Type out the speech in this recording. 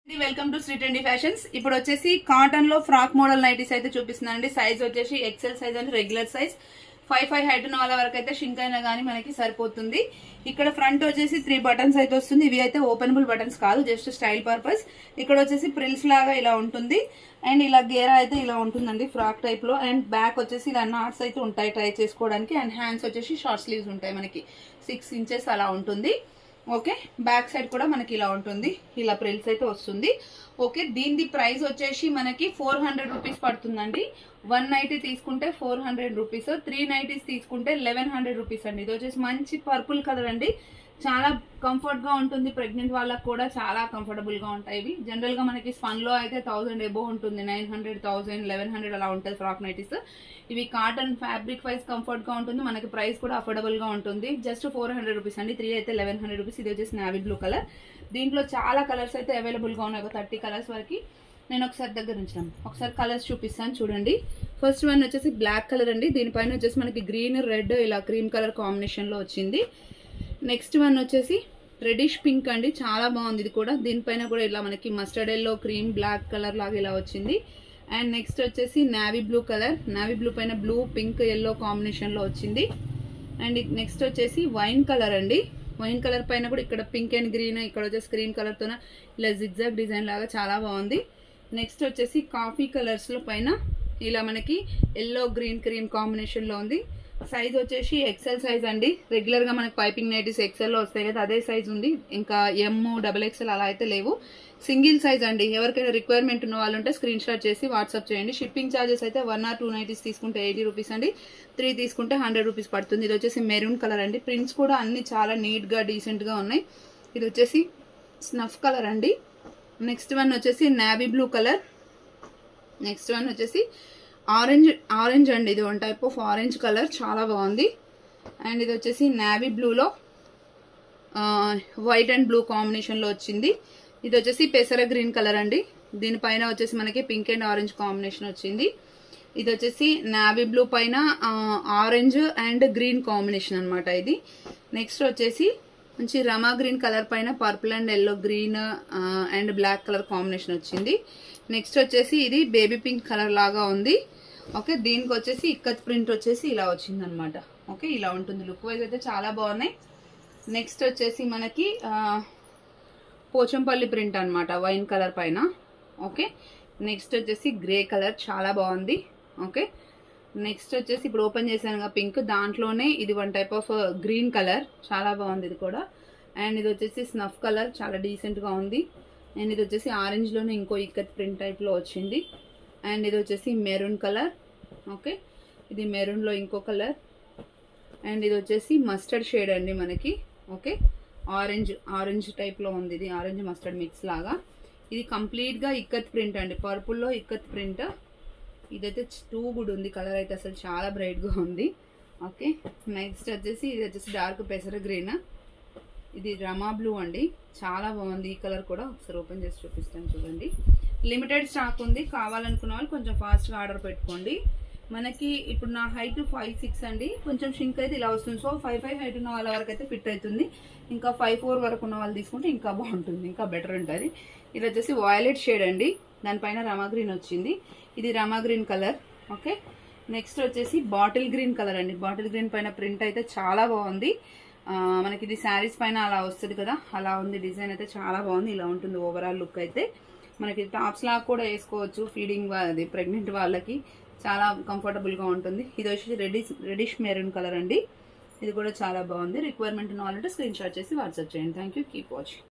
welcome to street అండి fashions ఇప్పుడు వచ్చేసి కాటన్ లో ఫ్రాక్ మోడల్ నైటీస్ అయితే చూపిస్తున్నానండి సైజ్ వచ్చేసి XL size and regular size five five height ఉన్న వాళ్ళ వరకు అయితే షింక్ అయినా కానీ మనకి సరిపోతుంది ఇక్కడ ఫ్రంట్ వచ్చేసి త్రీ బటన్స్ అయితే వస్తుంది ఇవి అయితే ఓపెనబుల్ బటన్స్ కాదు జస్ట్ స్టైల్ పర్పస్ ఇక్కడ వచ్చేసి ప్రిల్స్ లాగా ఇలా ఉంటుంది అండ్ ఇలా గేరా అయితే ఇలా ఉంటుందండి ఫ్రాక్ టైప్ లో అండ్ బ్యాక్ వచ్చేసి ఇలా నాట్స్ అయితే ఉంటాయి ట్రై చేసుకోవడానికి అండ్ హ్యాండ్స్ వచ్చేసి షార్ట్ స్లీవ్స్ ఉంటాయి మనకి సిక్స్ ఇంచెస్ అలా ఉంటుంది ఓకే బ్యాక్ సైడ్ కూడా మనకి ఇలా ఉంటుంది ఇలా ప్రిల్స్ అయితే వస్తుంది ఓకే దీనిది ప్రైస్ వచ్చేసి మనకి ఫోర్ హండ్రెడ్ రూపీస్ పడుతుందండి వన్ నైటీ తీసుకుంటే four hundred rupees three nighties తీసుకుంటే లెవెన్ హండ్రెడ్ రూపీస్ అండి ఇది వచ్చేసి మంచి పర్పుల్ కలర్ అండి చాలా కంఫర్ట్ గా ఉంటుంది ప్రెగ్నెంట్ వాళ్ళకి కూడా చాలా కంఫర్టబుల్ గా ఉంటాయి ఇవి జనరల్ గా మనకి స్పన్ లో అయితే థౌసండ్ ఎబో ఉంటుంది nine hundred thousand eleven hundred అలా ఉంటుంది ఫ్రాక్ నైటీస్ ఇవి కాటన్ ఫ్యాబ్రిక్ వైజ్ కంఫర్ట్ గా ఉంటుంది మనకి ప్రైస్ కూడా అఫోర్డబుల్ గా ఉంటుంది జస్ట్ ఫోర్ హండ్రెడ్ రూపీస్ అండి త్రీ అయితే లెవెన్ హండ్రెడ్ రూపీస్ ఇది వచ్చేసి నావీ బ్లూ కలర్ దీంట్లో చాలా కలర్స్ అయితే అవైలబుల్ గా ఉన్నాయి ఒక థర్టీ కలర్స్ వరకు నేను ఒకసారి దగ్గర ఉంచాను ఒకసారి కలర్స్ చూపిస్తాను చూడండి ఫస్ట్ వన్ వచ్చేసి బ్లాక్ కలర్ అండి దీనిపైన వచ్చేసి మనకి గ్రీన్ రెడ్ ఇలా క్రీమ్ కలర్ కాంబినేషన్ లో వచ్చింది నెక్స్ట్ వన్ వచ్చేసి రెడిష్ పింక్ అండి చాలా బాగుంది ఇది కూడా దీనిపైన కూడా ఇలా మనకి mustard yellow cream black colour లాగా ఇలా వచ్చింది అండ్ నెక్స్ట్ వచ్చేసి navy blue colour navy blue పైన బ్లూ పింక్ ఎల్లో కాంబినేషన్ లో వచ్చింది అండ్ నెక్స్ట్ వచ్చేసి వైన్ కలర్ అండి వైన్ కలర్ పైన కూడా ఇక్కడ పింక్ అండ్ గ్రీన్ ఇక్కడ వచ్చేసి క్రీమ్ కలర్ తోన ఇలా జిగ్జాగ్ డిజైన్ లాగా చాలా బాగుంది నెక్స్ట్ వచ్చేసి కాఫీ కలర్స్ లో పైన ఇలా మనకి ఎల్లో గ్రీన్ క్రీమ్ కాంబినేషన్ లో ఉంది సైజ్ వచ్చేసి ఎక్సెల్ సైజ్ అండి రెగ్యులర్ గా మనకి పైపింగ్ నైటీస్ ఎక్సెల్ లో వస్తాయి కదా అదే సైజ్ ఉంది ఇంకా ఎమ్ డబల్ ఎక్సెల్ అలా అయితే లేవు సింగిల్ సైజ్ అండి ఎవరికైనా రిక్వైర్మెంట్ ఉన్న వాళ్ళు ఉంటే స్క్రీన్ షాట్ చేసి వాట్సాప్ చేయండి షిప్పింగ్ ఛార్జెస్ అయితే వన్ ఆర్ టూ నైటీస్ తీసుకుంటే ఎయిటీ రూపీస్ అండి త్రీ తీసుకుంటే హండ్రెడ్ రూపీస్ పడుతుంది ఇది వచ్చేసి మెరూన్ కలర్ అండి ప్రింట్స్ కూడా అన్ని చాలా నీట్ గా డీసెంట్ గా ఉన్నాయి ఇది వచ్చేసి స్నఫ్ కలర్ అండి నెక్స్ట్ వన్ వచ్చేసి navy blue colour next one వచ్చేసి ఆరెంజ్ ఆరెంజ్ అండి ఇది one type of orange colour చాలా బాగుంది అండ్ ఇది వచ్చేసి నావీ బ్లూలో వైట్ అండ్ బ్లూ కాంబినేషన్లో వచ్చింది ఇది వచ్చేసి పెసర గ్రీన్ కలర్ అండి దీనిపైన వచ్చేసి మనకి పింక్ అండ్ ఆరెంజ్ కాంబినేషన్ వచ్చింది ఇది వచ్చేసి నావీ బ్లూ పైన ఆరెంజ్ అండ్ గ్రీన్ కాంబినేషన్ అనమాట ఇది నెక్స్ట్ వచ్చేసి మంచి రమా గ్రీన్ కలర్ పైన purple and yellow green and black colour combination వచ్చింది నెక్స్ట్ వచ్చేసి ఇది బేబీ పింక్ కలర్ లాగా ఉంది ఓకే దీనికి వచ్చేసి ఇక్కత్ ప్రింట్ వచ్చేసి ఇలా వచ్చింది అనమాట ఓకే ఇలా ఉంటుంది లుక్ వైజ్ అయితే చాలా బాగున్నాయి నెక్స్ట్ వచ్చేసి మనకి పోచంపల్లి ప్రింట్ అనమాట వైన్ కలర్ పైన ఓకే నెక్స్ట్ వచ్చేసి గ్రే కలర్ చాలా బాగుంది ఓకే నెక్స్ట్ వచ్చేసి ఇప్పుడు ఓపెన్ చేశాను పింక్ దాంట్లోనే ఇది one type of green colour చాలా బాగుంది ఇది కూడా అండ్ ఇది వచ్చేసి స్నఫ్ కలర్ చాలా డీసెంట్గా ఉంది అండ్ ఇది వచ్చేసి ఆరెంజ్లోనే ఇంకో ఇక్కత్ ప్రింట్ టైప్లో వచ్చింది అండ్ ఇది వచ్చేసి మెరూన్ కలర్ ఓకే ఇది మెరూన్లో ఇంకో కలర్ అండ్ ఇది వచ్చేసి మస్టర్డ్ షేడ్ అండి మనకి ఓకే ఆరెంజ్ ఆరెంజ్ టైప్లో ఉంది ఇది ఆరెంజ్ మస్టర్డ్ మిక్స్ లాగా ఇది కంప్లీట్గా ఇక్కత్ ప్రింట్ అండి పర్పుల్లో ఇక్కత్ ప్రింట్ ఇదైతే టూ గుడ్ ఉంది కలర్ అయితే అసలు చాలా బ్రైట్గా ఉంది ఓకే నెక్స్ట్ వచ్చేసి ఇది వచ్చేసి డార్క్ పెసర గ్రీన్ ఇది రమా బ్లూ అండి చాలా బాగుంది ఈ కలర్ కూడా ఒకసారి ఓపెన్ చేసి చూపిస్తాను చూడండి లిమిటెడ్ స్టాక్ ఉంది కావాలనుకున్న వాళ్ళు కొంచెం ఫాస్ట్గా ఆర్డర్ పెట్టుకోండి మనకి ఇప్పుడు నా హైట్ ఫైవ్ సిక్స్ అండి కొంచెం షింక్ అయితే ఇలా వస్తుంది సో ఫైవ్ ఫైవ్ హైట్ ఉన్న వాళ్ళ వరకు అయితే ఫిట్ అవుతుంది ఇంకా ఫైవ్ ఫోర్ వరకు ఉన్న వాళ్ళు తీసుకుంటే ఇంకా బాగుంటుంది ఇంకా బెటర్ ఉంటుంది ఇది వచ్చేసి వాయలెట్ షేడ్ అండి దానిపైన రమా గ్రీన్ వచ్చింది ఇది రమా గ్రీన్ కలర్ ఓకే నెక్స్ట్ వచ్చేసి బాటిల్ గ్రీన్ కలర్ అండి బాటిల్ గ్రీన్ పైన ప్రింట్ అయితే చాలా బాగుంది మనకి ఇది శారీస్ పైన అలా వస్తుంది కదా అలా ఉంది డిజైన్ అయితే చాలా బాగుంది ఇలా ఉంటుంది ఓవరాల్ లుక్ అయితే మనకి టాప్స్ లాగా కూడా వేసుకోవచ్చు ఫీడింగ్ అది ప్రెగ్నెంట్ వాళ్ళకి చాలా కంఫర్టబుల్గా ఉంటుంది ఇది వచ్చి రెడిష్ రెడిష్ మెరూన్ కలర్ అండి ఇది కూడా చాలా బాగుంది రిక్వైర్మెంట్ ఉన్న వాళ్ళంటే స్క్రీన్ షాట్ చేసి వాట్సాప్ చేయండి థ్యాంక్ యూ కీప్ వాచింగ్